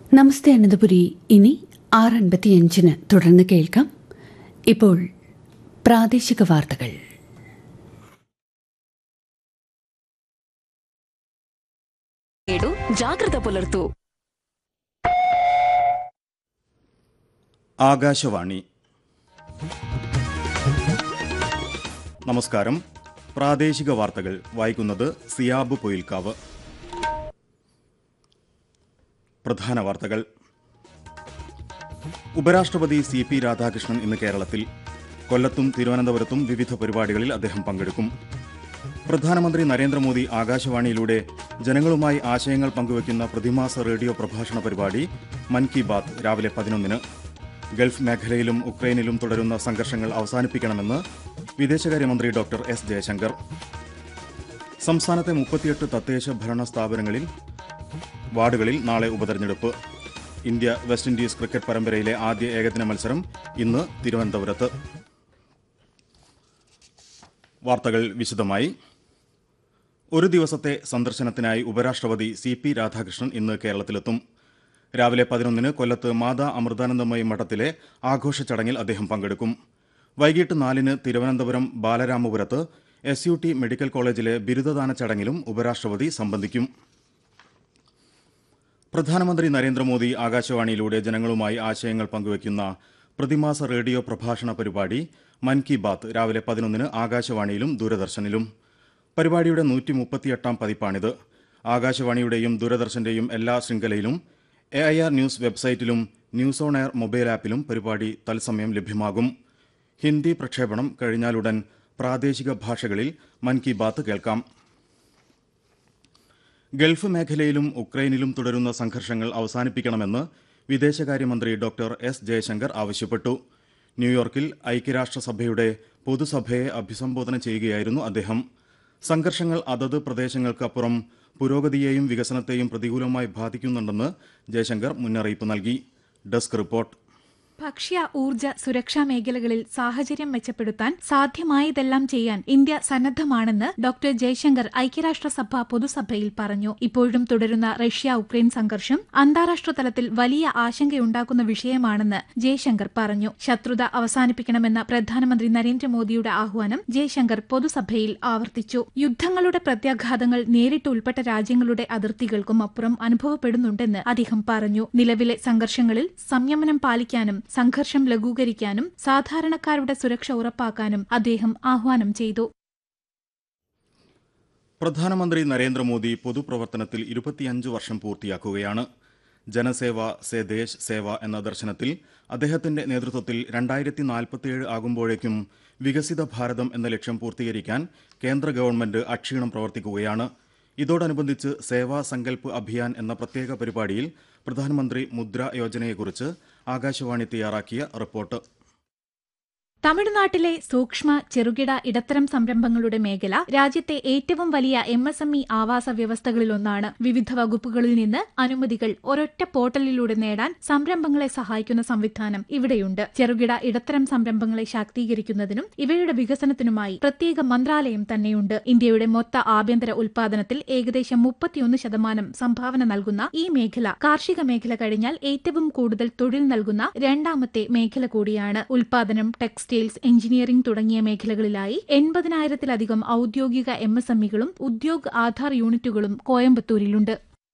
നമസ്തേ അനന്തപുരി ഇനി ആറ് അൻപത്തിയഞ്ചിന് തുടർന്ന് കേൾക്കാം ഇപ്പോൾ പ്രാദേശിക വാർത്തകൾ ఏడు జాగ్రత్త పులర్తూ ആകാശവാണി നമസ്കാരം പ്രാദേശിക വാർത്തകൾ വായിക്കുന്നത് സിയാബ് പൊയിൽക്കാവ് പ്രധാന വാർത്തകൾ ഉപരാഷ്ട്രപതി സി പി രാധാകൃഷ്ണൻ ഇന്ന് കേരളത്തിൽ കൊല്ലത്തും തിരുവനന്തപുരത്തും വിവിധ പരിപാടികളിൽ അദ്ദേഹം പങ്കെടുക്കും പ്രധാനമന്ത്രി നരേന്ദ്രമോദി ആകാശവാണിയിലൂടെ ജനങ്ങളുമായി ആശയങ്ങൾ പങ്കുവയ്ക്കുന്ന പ്രതിമാസ റേഡിയോ പ്രഭാഷണ പരിപാടി മൻ കി ബാത്ത് രാവിലെ പതിനൊന്നിന് ഗൾഫ് മേഖലയിലും ഉക്രൈനിലും തുടരുന്ന സംഘർഷങ്ങൾ അവസാനിപ്പിക്കണമെന്ന് വിദേശകാര്യമന്ത്രി ഡോക്ടർ എസ് ജയശങ്കർ സംസ്ഥാനത്തെ മുപ്പത്തിയെട്ട് തദ്ദേശ ഭരണ സ്ഥാപനങ്ങളിൽ വാർഡുകളിൽ നാളെ ഉപതെരഞ്ഞെടുപ്പ് ഇന്ത്യ വെസ്റ്റ് ഇൻഡീസ് ക്രിക്കറ്റ് പരമ്പരയിലെ ആദ്യ ഏകദിന മത്സരം ഇന്ന് തിരുവനന്തപുരത്ത് വാർത്തകൾ വിശദമായി ഒരു ദിവസത്തെ സന്ദർശനത്തിനായി ഉപരാഷ്ട്രപതി സി പി രാധാകൃഷ്ണൻ ഇന്ന് കേരളത്തിലെത്തും രാവിലെ പതിനൊന്നിന് കൊല്ലത്ത് മാതാ അമൃതാനന്ദമയി മഠത്തിലെ ആഘോഷ ചടങ്ങിൽ അദ്ദേഹം പങ്കെടുക്കും വൈകിട്ട് നാലിന് തിരുവനന്തപുരം ബാലരാമപുരത്ത് എസ് യു ടി മെഡിക്കൽ കോളേജിലെ ബിരുദദാന ചടങ്ങിലും ഉപരാഷ്ട്രപതി സംബന്ധിക്കും പ്രധാനമന്ത്രി നരേന്ദ്രമോദി ആകാശവാണിയിലൂടെ ജനങ്ങളുമായി ആശയങ്ങൾ പങ്കുവയ്ക്കുന്ന പ്രതിമാസ റേഡിയോ പ്രഭാഷണ പരിപാടി മൻ കി ബാത്ത് രാവിലെ പതിനൊന്നിന് ആകാശവാണിയിലും ദൂരദർശനിലും പരിപാടിയുടെ നൂറ്റി മുപ്പത്തിയെട്ടാം പതിപ്പാണിത് ആകാശവാണിയുടെയും ദൂരദർശന്റെയും എല്ലാ ശൃംഖലയിലും എ ഐ ആർ ന്യൂസ് വെബ്സൈറ്റിലും ന്യൂസ് ഓൺ എയർ മൊബൈൽ ആപ്പിലും പരിപാടി തത്സമയം ലഭ്യമാകും ഹിന്ദി പ്രക്ഷേപണം കഴിഞ്ഞാലുടൻ പ്രാദേശിക ഭാഷകളിൽ മൻ കി ബാത്ത് കേൾക്കാം ഗൾഫ് മേഖലയിലും ഉക്രൈനിലും തുടരുന്ന സംഘർഷങ്ങൾ അവസാനിപ്പിക്കണമെന്ന് വിദേശകാര്യമന്ത്രി ഡോക്ടർ എസ് ജയശങ്കർ ആവശ്യപ്പെട്ടു ന്യൂയോർക്കിൽ ഐക്യരാഷ്ട്രസഭയുടെ പൊതുസഭയെ അഭിസംബോധന ചെയ്യുകയായിരുന്നു അദ്ദേഹം സംഘർഷങ്ങൾ അതത് പ്രദേശങ്ങൾക്കപ്പുറം പുരോഗതിയെയും വികസനത്തെയും പ്രതികൂലമായി ബാധിക്കുന്നുണ്ടെന്ന് ജയശങ്കർ മുന്നറിയിപ്പ് നൽകി ഡെസ്ക് റിപ്പോർട്ട് ഭക്ഷ്യ ഊർജ സുരക്ഷാ മേഖലകളിൽ സാഹചര്യം മെച്ചപ്പെടുത്താൻ സാധ്യമായതെല്ലാം ചെയ്യാൻ ഇന്ത്യ സന്നദ്ധമാണെന്ന് ഡോക്ടർ ജയശങ്കർ ഐക്യരാഷ്ട്രസഭ പൊതുസഭയിൽ പറഞ്ഞു ഇപ്പോഴും തുടരുന്ന റഷ്യ ഉക്രൈൻ സംഘർഷം അന്താരാഷ്ട്ര തലത്തിൽ വലിയ ആശങ്കയുണ്ടാക്കുന്ന വിഷയമാണെന്ന് ജയശങ്കർ പറഞ്ഞു ശത്രുത അവസാനിപ്പിക്കണമെന്ന പ്രധാനമന്ത്രി നരേന്ദ്രമോദിയുടെ ആഹ്വാനം ജയശങ്കർ പൊതുസഭയിൽ ആവർത്തിച്ചു യുദ്ധങ്ങളുടെ പ്രത്യാഘാതങ്ങൾ നേരിട്ട് ഉൾപ്പെട്ട രാജ്യങ്ങളുടെ അതിർത്തികൾക്കും അപ്പുറം അനുഭവപ്പെടുന്നുണ്ടെന്ന് അദ്ദേഹം പറഞ്ഞു നിലവിലെ സംഘർഷങ്ങളിൽ സംയമനം പാലിക്കാനും സംഘർഷം ലഘൂകരിക്കാനും സാധാരണക്കാരുടെ സുരക്ഷ ഉറപ്പാക്കാനും അദ്ദേഹം ആഹ്വാനം ചെയ്തു പ്രധാനമന്ത്രി നരേന്ദ്രമോദി പൊതുപ്രവർത്തനത്തിൽ ഇരുപത്തിയഞ്ച് വർഷം പൂർത്തിയാക്കുകയാണ് ജനസേവ സേ ദേശ് സേവ എന്ന ദർശനത്തിൽ അദ്ദേഹത്തിന്റെ നേതൃത്വത്തിൽ രണ്ടായിരത്തി നാൽപ്പത്തിയേഴ് ആകുമ്പോഴേക്കും വികസിത ഭാരതം എന്ന ലക്ഷ്യം പൂർത്തീകരിക്കാൻ കേന്ദ്ര ഗവൺമെന്റ് അക്ഷീണം പ്രവർത്തിക്കുകയാണ് ഇതോടനുബന്ധിച്ച് സേവാ സങ്കൽപ്പ് അഭിയാൻ എന്ന പ്രത്യേക പരിപാടിയിൽ പ്രധാനമന്ത്രി മുദ്ര യോജനയെക്കുറിച്ച് ആകാശവാണി തയ്യാറാക്കിയ റിപ്പോർട്ട് തമിഴ്നാട്ടിലെ സൂക്ഷ്മ ചെറുകിട ഇടത്തരം സംരംഭങ്ങളുടെ മേഖല രാജ്യത്തെ ഏറ്റവും വലിയ എം എസ് എം ഇ ആവാസ വ്യവസ്ഥകളിലൊന്നാണ് വിവിധ വകുപ്പുകളിൽ നിന്ന് അനുമതികൾ ഒരൊറ്റ പോർട്ടലിലൂടെ നേടാൻ സംരംഭങ്ങളെ സഹായിക്കുന്ന സംവിധാനം ഇവിടെയുണ്ട് ചെറുകിട ഇടത്തരം സംരംഭങ്ങളെ ശാക്തീകരിക്കുന്നതിനും ഇവയുടെ വികസനത്തിനുമായി പ്രത്യേക മന്ത്രാലയം തന്നെയുണ്ട് ഇന്ത്യയുടെ മൊത്ത ആഭ്യന്തര ഉൽപാദനത്തിൽ ഏകദേശം മുപ്പത്തിയൊന്ന് ശതമാനം സംഭാവന നൽകുന്ന ഈ മേഖല കാർഷിക മേഖല കഴിഞ്ഞാൽ ഏറ്റവും കൂടുതൽ തൊഴിൽ നൽകുന്ന രണ്ടാമത്തെ മേഖല കൂടിയാണ് ഉൽപാദനം ടെക്സ്റ്റൈൽസ് എഞ്ചിനീയറിംഗ് തുടങ്ങിയ മേഖലകളിലായി എൺപതിനായിരത്തിലധികം ഔദ്യോഗിക എം എസ് എം ഇകളും ഉദ്യോഗ് ആധാർ യൂണിറ്റുകളും കോയമ്പത്തൂരിലുണ്ട്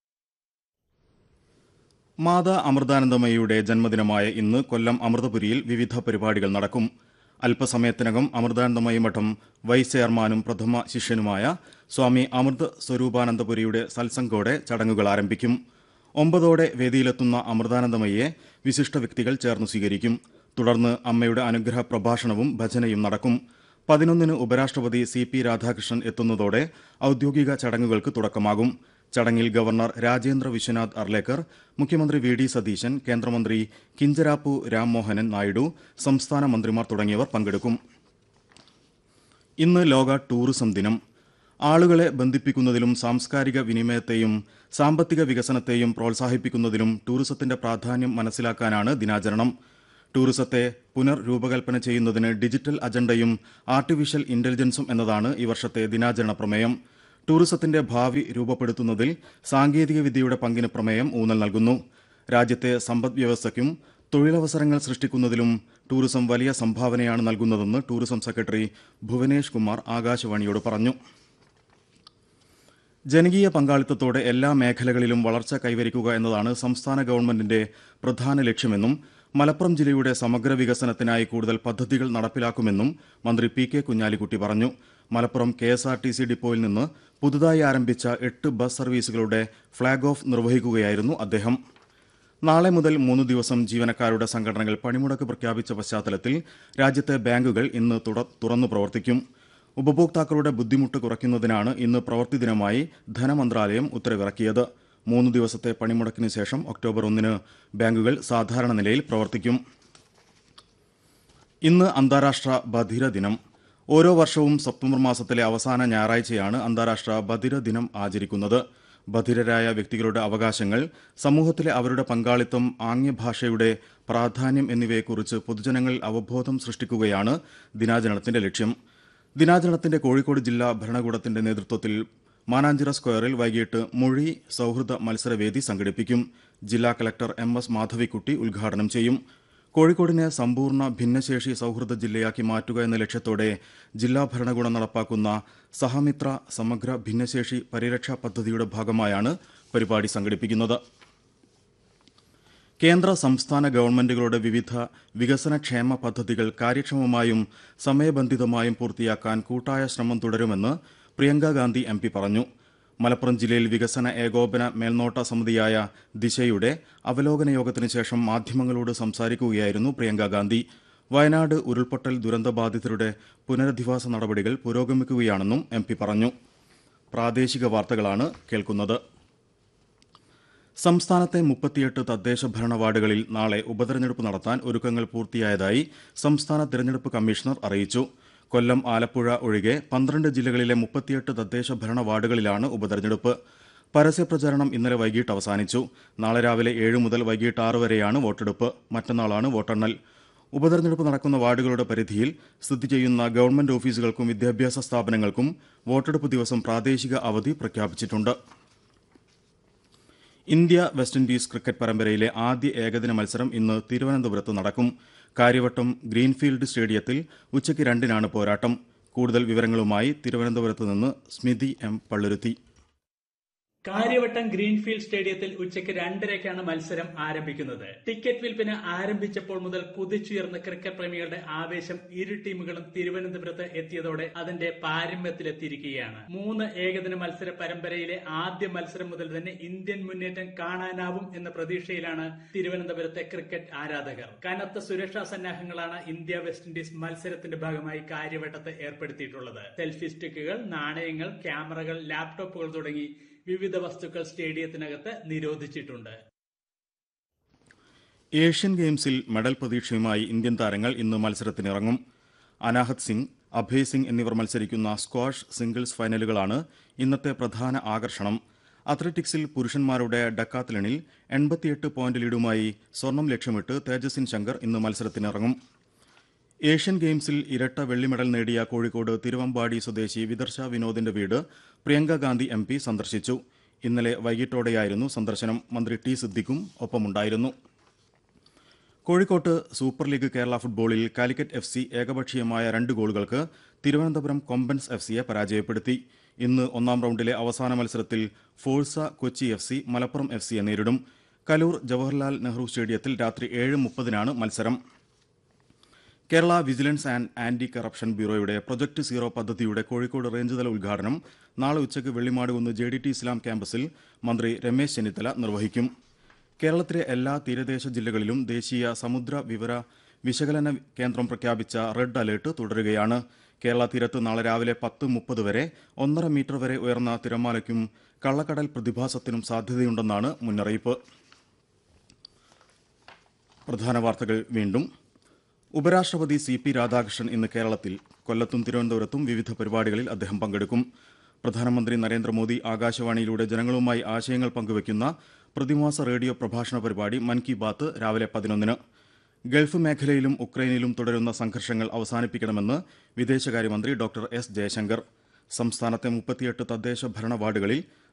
മാതാ അമൃതാനന്ദമയിയുടെ ജന്മദിനമായ ഇന്ന് കൊല്ലം അമൃതപുരിയിൽ വിവിധ പരിപാടികൾ നടക്കും അല്പസമയത്തിനകം അമൃതാനന്ദമയി മഠം വൈസ് ചെയർമാനും പ്രഥമ ശിഷ്യനുമായ സ്വാമി അമൃത് സ്വരൂപാനന്ദപുരിയുടെ സത്സംഗോടെ ചടങ്ങുകൾ ആരംഭിക്കും ഒമ്പതോടെ വേദിയിലെത്തുന്ന അമൃതാനന്ദമയിയെ വിശിഷ്ട വ്യക്തികൾ ചേർന്ന് സ്വീകരിക്കും തുടർന്ന് അമ്മയുടെ അനുഗ്രഹ പ്രഭാഷണവും ഭജനയും നടക്കും പതിനൊന്നിന് ഉപരാഷ്ട്രപതി സി പി രാധാകൃഷ്ണൻ എത്തുന്നതോടെ ഔദ്യോഗിക ചടങ്ങുകൾക്ക് തുടക്കമാകും ചടങ്ങിൽ ഗവർണർ രാജേന്ദ്ര വിശ്വനാഥ് അർലേക്കർ മുഖ്യമന്ത്രി വി ഡി സതീശൻ കേന്ദ്രമന്ത്രി കിഞ്ചരാപ്പു രാംമോഹനൻ നായിഡു സംസ്ഥാന മന്ത്രിമാർ തുടങ്ങിയവർ പങ്കെടുക്കും ഇന്ന് ലോക ടൂറിസം ദിനം ആളുകളെ ബന്ധിപ്പിക്കുന്നതിലും സാംസ്കാരിക വിനിമയത്തെയും സാമ്പത്തിക വികസനത്തെയും പ്രോത്സാഹിപ്പിക്കുന്നതിലും ടൂറിസത്തിന്റെ പ്രാധാന്യം മനസ്സിലാക്കാനാണ് ദിനാചരണം ടൂറിസത്തെ പുനർരൂപകൽപ്പന ചെയ്യുന്നതിന് ഡിജിറ്റൽ അജണ്ടയും ആർട്ടിഫിഷ്യൽ ഇന്റലിജൻസും എന്നതാണ് ഈ വർഷത്തെ ദിനാചരണ പ്രമേയം ടൂറിസത്തിന്റെ ഭാവി രൂപപ്പെടുത്തുന്നതിൽ സാങ്കേതിക വിദ്യയുടെ പങ്കിന് പ്രമേയം ഊന്നൽ നൽകുന്നു രാജ്യത്തെ സമ്പദ് വ്യവസ്ഥയ്ക്കും തൊഴിലവസരങ്ങൾ സൃഷ്ടിക്കുന്നതിലും ടൂറിസം വലിയ സംഭാവനയാണ് നൽകുന്നതെന്ന് ടൂറിസം സെക്രട്ടറി ഭുവനേഷ് കുമാർ ആകാശവാണിയോട് പറഞ്ഞു ജനകീയ പങ്കാളിത്തത്തോടെ എല്ലാ മേഖലകളിലും വളർച്ച കൈവരിക്കുക എന്നതാണ് സംസ്ഥാന ഗവൺമെന്റിന്റെ പ്രധാന ലക്ഷ്യമെന്നും മലപ്പുറം ജില്ലയുടെ സമഗ്ര വികസനത്തിനായി കൂടുതൽ പദ്ധതികൾ നടപ്പിലാക്കുമെന്നും മന്ത്രി പി കെ കുഞ്ഞാലിക്കുട്ടി പറഞ്ഞു Malappuram K S R T C ഡിപ്പോയിൽ നിന്ന് പുതുതായി ആരംഭിച്ച എട്ട് ബസ് സർവീസുകളുടെ ഫ്ളാഗ് ഓഫ് നിർവഹിക്കുകയായിരുന്നു അദ്ദേഹം നാളെ മുതൽ മൂന്ന് ദിവസം ജീവനക്കാരുടെ സംഘടനകൾ പണിമുടക്ക് പ്രഖ്യാപിച്ച പശ്ചാത്തലത്തിൽ രാജ്യത്തെ ബാങ്കുകൾ ഇന്ന് തുട- തുറന്നു പ്രവർത്തിക്കും ഉപഭോക്താക്കളുടെ ബുദ്ധിമുട്ട് കുറയ്ക്കുന്നതിനാണ് ഇന്ന് പ്രവൃത്തി ദിനമായി ധനമന്ത്രാലയം ഉത്തരവിറക്കിയത് മൂന്ന് ദിവസത്തെ പണിമുടക്കിന് ശേഷം ഒക്ടോബർ ഒന്നിന് ബാങ്കുകൾ സാധാരണ നിലയിൽ പ്രവർത്തിക്കും ഇന്ന് അന്താരാഷ്ട്ര ബധിര ദിനം ഓരോ വർഷവും സെപ്റ്റംബർ മാസത്തിലെ അവസാന ഞായറാഴ്ചയാണ് അന്താരാഷ്ട്ര ബധിര ദിനം ആചരിക്കുന്നത് ബധിരരായ വ്യക്തികളുടെ അവകാശങ്ങൾ സമൂഹത്തിലെ അവരുടെ പങ്കാളിത്തം ആംഗ്യഭാഷയുടെ പ്രാധാന്യം എന്നിവയെക്കുറിച്ച് പൊതുജനങ്ങളിൽ അവബോധം സൃഷ്ടിക്കുകയാണ് ദിനാചരണത്തിന്റെ ലക്ഷ്യം ദിനാചരണത്തിന്റെ കോഴിക്കോട് ജില്ലാ ഭരണകൂടത്തിന്റെ നേതൃത്വത്തിൽ മാനാഞ്ചിറ സ്ക്വയറിൽ വൈകിട്ട് മൊഴി സൗഹൃദ മത്സരവേദി സംഘടിപ്പിക്കും ജില്ലാ കലക്ടർ എം എസ് മാധവിക്കുട്ടി ഉദ്ഘാടനം ചെയ്യും കോഴിക്കോടിനെ സമ്പൂർണ്ണ ഭിന്നശേഷി സൗഹൃദ ജില്ലയാക്കി മാറ്റുക എന്ന ലക്ഷ്യത്തോടെ ജില്ലാ ഭരണകൂടം നടപ്പാക്കുന്ന സഹമിത്ര സമഗ്ര ഭിന്നശേഷി പരിരക്ഷാ പദ്ധതിയുടെ ഭാഗമായാണ് പരിപാടി സംഘടിപ്പിക്കുന്നത് കേന്ദ്ര സംസ്ഥാന ഗവൺമെന്റുകളുടെ വിവിധ വികസനക്ഷേമ പദ്ധതികൾ കാര്യക്ഷമമായും സമയബന്ധിതമായും പൂർത്തിയാക്കാൻ കൂട്ടായ ശ്രമം തുടരുമെന്ന് പ്രിയങ്ക ഗാന്ധി എം പി പറഞ്ഞു മലപ്പുറം ജില്ലയിൽ വികസന ഏകോപന മേൽനോട്ട സമിതിയായ ദിശയുടെ അവലോകന യോഗത്തിന് ശേഷം മാധ്യമങ്ങളോട് സംസാരിക്കുകയായിരുന്നു പ്രിയങ്ക ഗാന്ധി വയനാട് ഉരുൾപൊട്ടൽ ദുരന്തബാധിതരുടെ പുനരധിവാസ നടപടികൾ പുരോഗമിക്കുകയാണെന്നും എം പി പറഞ്ഞു പ്രാദേശിക വാർത്തകളാണ് കേൾക്കുന്നത് സംസ്ഥാനത്തെ മുപ്പത്തിയെട്ട് തദ്ദേശ ഭരണ വാർഡുകളിൽ നാളെ ഉപതെരഞ്ഞെടുപ്പ് നടത്താൻ ഒരുക്കങ്ങൾ പൂർത്തിയായതായി സംസ്ഥാന തെരഞ്ഞെടുപ്പ് കമ്മീഷണർ അറിയിച്ചു കൊല്ലം ആലപ്പുഴ ഒഴികെ പന്ത്രണ്ട് ജില്ലകളിലെ മുപ്പത്തിയെട്ട് തദ്ദേശ ഭരണ വാർഡുകളിലാണ് ഉപതെരഞ്ഞെടുപ്പ് പരസ്യപ്രചാരണം ഇന്നലെ വൈകിട്ട് അവസാനിച്ചു നാളെ രാവിലെ ഏഴ് മുതൽ വൈകിട്ട് ആറ് വരെയാണ് വോട്ടെടുപ്പ് മറ്റന്നാളാണ് വോട്ടെണ്ണൽ ഉപതെരഞ്ഞെടുപ്പ് നടക്കുന്ന വാർഡുകളുടെ പരിധിയിൽ സ്ഥിതി ചെയ്യുന്ന ഗവൺമെന്റ് ഓഫീസുകൾക്കും വിദ്യാഭ്യാസ സ്ഥാപനങ്ങൾക്കും വോട്ടെടുപ്പ് ദിവസം പ്രാദേശിക അവധി പ്രഖ്യാപിച്ചിട്ടുണ്ട് ഇന്ത്യ വെസ്റ്റ് ഇൻഡീസ് ക്രിക്കറ്റ് പരമ്പരയിലെ ആദ്യ ഏകദിന മത്സരം ഇന്ന് തിരുവനന്തപുരത്ത് നടക്കും കാര്യവട്ടം ഗ്രീൻഫീൽഡ് സ്റ്റേഡിയത്തിൽ ഉച്ചയ്ക്ക് രണ്ടിനാണ് പോരാട്ടം കൂടുതൽ വിവരങ്ങളുമായി തിരുവനന്തപുരത്ത് നിന്ന് സ്മിതി എം പള്ളുരുത്തി കാര്യവട്ടം ഗ്രീൻഫീൽഡ് സ്റ്റേഡിയത്തിൽ ഉച്ചയ്ക്ക് രണ്ടരയ്ക്കാണ് മത്സരം ആരംഭിക്കുന്നത് ടിക്കറ്റ് വിൽപ്പന ആരംഭിച്ചപ്പോൾ മുതൽ കുതിച്ചുയർന്ന ക്രിക്കറ്റ് പ്രേമികളുടെ ആവേശം ഇരു ടീമുകളും തിരുവനന്തപുരത്ത് എത്തിയതോടെ അതിന്റെ പാരമ്യത്തിലെത്തിയിരിക്കുകയാണ് മൂന്ന് ഏകദിന മത്സര പരമ്പരയിലെ ആദ്യ മത്സരം മുതൽ തന്നെ ഇന്ത്യൻ മുന്നേറ്റം കാണാനാവും എന്ന പ്രതീക്ഷയിലാണ് തിരുവനന്തപുരത്തെ ക്രിക്കറ്റ് ആരാധകർ കനത്ത സുരക്ഷാ സന്നാഹങ്ങളാണ് ഇന്ത്യ വെസ്റ്റ് ഇൻഡീസ് മത്സരത്തിന്റെ ഭാഗമായി കാര്യവട്ടത്ത് ഏർപ്പെടുത്തിയിട്ടുള്ളത് സെൽഫി സ്റ്റിക്കുകൾ നാണയങ്ങൾ ക്യാമറകൾ ലാപ്ടോപ്പുകൾ തുടങ്ങി വിവിധ വസ്തുക്കൾ സ്റ്റേഡിയത്തിനകത്ത് നിരോധിച്ചിട്ടുണ്ട് ഏഷ്യൻ ഗെയിംസിൽ മെഡൽ പ്രതീക്ഷയുമായി ഇന്ത്യൻ താരങ്ങൾ ഇന്ന് മത്സരത്തിനിറങ്ങും അനാഹത് സിംഗ് അഭയ് സിംഗ് എന്നിവർ മത്സരിക്കുന്ന സ്ക്വാഷ് സിംഗിൾസ് ഫൈനലുകളാണ് ഇന്നത്തെ പ്രധാന ആകർഷണം അത്ലറ്റിക്സിൽ പുരുഷന്മാരുടെ ഡക്കാത്ലണിൽ എൺപത്തിയെട്ട് പോയിന്റ് ലീഡുമായി സ്വർണം ലക്ഷ്യമിട്ട് തേജസ്വിൻ ശങ്കർ ഇന്ന് മത്സരത്തിനിറങ്ങും ഏഷ്യൻ ഗെയിംസിൽ ഇരട്ട വെള്ളി മെഡൽ നേടിയ കോഴിക്കോട് തിരുവമ്പാടി സ്വദേശി വിദർശ വിനോദിന്റെ വീട് പ്രിയങ്ക ഗാന്ധി എം പി സന്ദർശിച്ചു ഇന്നലെ വൈകിട്ടോടെയായിരുന്നു സന്ദർശനം മന്ത്രി ടി സിദ്ദിഖും ഒപ്പമുണ്ടായിരുന്നു കോഴിക്കോട്ട് സൂപ്പർ ലീഗ് കേരള ഫുട്ബോളിൽ കാലിക്കറ്റ് എഫ് സി ഏകപക്ഷീയമായ രണ്ട് ഗോളുകൾക്ക് തിരുവനന്തപുരം കൊമ്പൻസ് എഫ് സിയെ പരാജയപ്പെടുത്തി ഇന്ന് ഒന്നാം റൗണ്ടിലെ അവസാന മത്സരത്തിൽ Forca Kochi F C Malappuram F സിയെ നേരിടും കലൂർ ജവഹർലാൽ നെഹ്റു സ്റ്റേഡിയത്തിൽ രാത്രി ഏഴ് മുപ്പതിനാണ് മത്സരം Kerala vigilance and anti corruption ബ്യൂറോയുടെ പ്രൊജക്ട് സീറോ പദ്ധതിയുടെ കോഴിക്കോട് റേഞ്ച് തല ഉദ്ഘാടനം നാളെ ഉച്ചയ്ക്ക് Vellimadukunnu J D T Islam ക്യാമ്പസിൽ മന്ത്രി രമേശ് ചെന്നിത്തല നിർവഹിക്കും കേരളത്തിലെ എല്ലാ തീരദേശ ജില്ലകളിലും ദേശീയ സമുദ്ര വിവര വിശകലന കേന്ദ്രം പ്രഖ്യാപിച്ച റെഡ് അലേർട്ട് തുടരുകയാണ് കേരള തീരത്ത് നാളെ രാവിലെ പത്ത് മുപ്പത് വരെ ഒന്നര മീറ്റർ വരെ ഉയർന്ന തിരമാലയ്ക്കും കള്ളക്കടൽ പ്രതിഭാസത്തിനും സാധ്യതയുണ്ടെന്നാണ് മുന്നറിയിപ്പ് പ്രധാന വാർത്തകൾ വീണ്ടും ഉപരാഷ്ട്രപതി സി പി രാധാകൃഷ്ണൻ ഇന്ന് കേരളത്തിൽ കൊല്ലത്തും തിരുവനന്തപുരത്തും വിവിധ പരിപാടികളിൽ അദ്ദേഹം പങ്കെടുക്കും പ്രധാനമന്ത്രി നരേന്ദ്രമോദി ആകാശവാണിയിലൂടെ ജനങ്ങളുമായി ആശയങ്ങൾ പങ്കുവയ്ക്കുന്ന പ്രതിമാസ റേഡിയോ പ്രഭാഷണ പരിപാടി മൻ കി ബാത്ത് രാവിലെ പതിനൊന്നിന് ഗൾഫ് മേഖലയിലും ഉക്രൈനിലും തുടരുന്ന സംഘർഷങ്ങൾ അവസാനിപ്പിക്കണമെന്ന് വിദേശകാര്യമന്ത്രി ഡോക്ടർ എസ് ജയശങ്കർ സംസ്ഥാനത്തെ മുപ്പത്തിയെട്ട് തദ്ദേശ ഭരണ വാർഡുകളിൽ